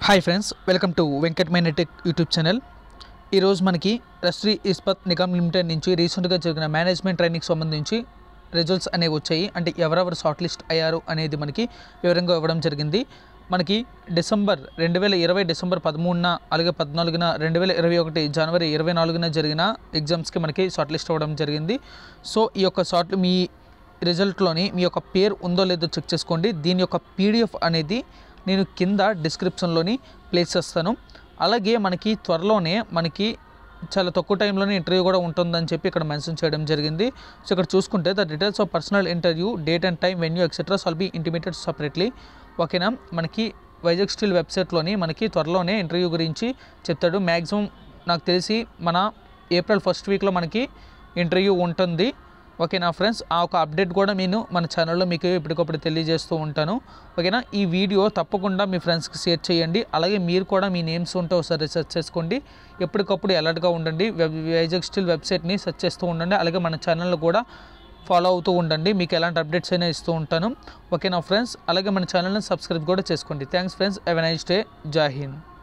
hi friends welcome to Venkat మైనటెక్ YouTube channel ఈరోజు మనకి రస్ట్రీ ఇస్పత్ నిగమ్ లిమిటెడ్ నుంచి రీసెంట్గా జరిగిన మేనేజ్మెంట్ ట్రైనింగ్కి సంబంధించి రిజల్ట్స్ అనేవి వచ్చాయి అంటే ఎవరెవరు షార్ట్ లిస్ట్ అయ్యారు అనేది మనకి వివరంగా ఇవ్వడం జరిగింది మనకి డిసెంబర్ రెండు వేల ఇరవై డిసెంబర్ పదమూడున అలాగే పద్నాలుగున రెండు వేల ఇరవై ఒకటి జనవరి ఇరవై నాలుగున జరిగిన ఎగ్జామ్స్కి మనకి షార్ట్ లిస్ట్ అవ్వడం జరిగింది సో ఈ యొక్క షార్ట్ మీ రిజల్ట్లోని మీ యొక్క పేరు ఉందో లేదో చెక్ చేసుకోండి దీని యొక్క పీడిఎఫ్ అనేది నేను కింద డిస్క్రిప్షన్లోని ప్లేస్ చేస్తాను అలాగే మనకి త్వరలోనే మనకి చాలా తక్కువ టైంలోనే ఇంటర్వ్యూ కూడా ఉంటుందని చెప్పి ఇక్కడ మెన్షన్ చేయడం జరిగింది సో ఇక్కడ చూసుకుంటే the details of personal interview date and time venue etcetera shall be intimated separately ఓకేనా మనకి వైజాగ్ స్టీల్ వెబ్సైట్లోని మనకి త్వరలోనే ఇంటర్వ్యూ గురించి చెప్తాడు మ్యాక్సిమం నాకు తెలిసి మన ఏప్రిల్ ఫస్ట్ వీక్లో మనకి ఇంటర్వ్యూ ఉంటుంది ఓకేనా ఫ్రెండ్స్ ఆ ఒక అప్డేట్ కూడా నేను మన ఛానల్లో మీకు ఎప్పటికప్పుడు తెలియజేస్తూ ఉంటాను ఓకేనా ఈ వీడియో తప్పకుండా మీ ఫ్రెండ్స్కి షేర్ చేయండి అలాగే మీరు కూడా మీ నేమ్స్ ఉంటే ఒకసారి రీసెర్చ్ చేసుకోండి ఎప్పటికప్పుడు అలర్ట్గా ఉండండి వెబ్ వైజాగ్ స్టిల్ వెబ్సైట్ని సెర్చ్ చేస్తూ ఉండండి అలాగే మన ఛానల్లో కూడా ఫాలో అవుతూ ఉండండి మీకు ఎలాంటి అప్డేట్స్ అయినా ఇస్తూ ఉంటాను ఓకేనా ఫ్రెండ్స్ అలాగే మన ఛానల్ని సబ్స్క్రైబ్ కూడా చేసుకోండి thanks friends have a nice day జై హింద్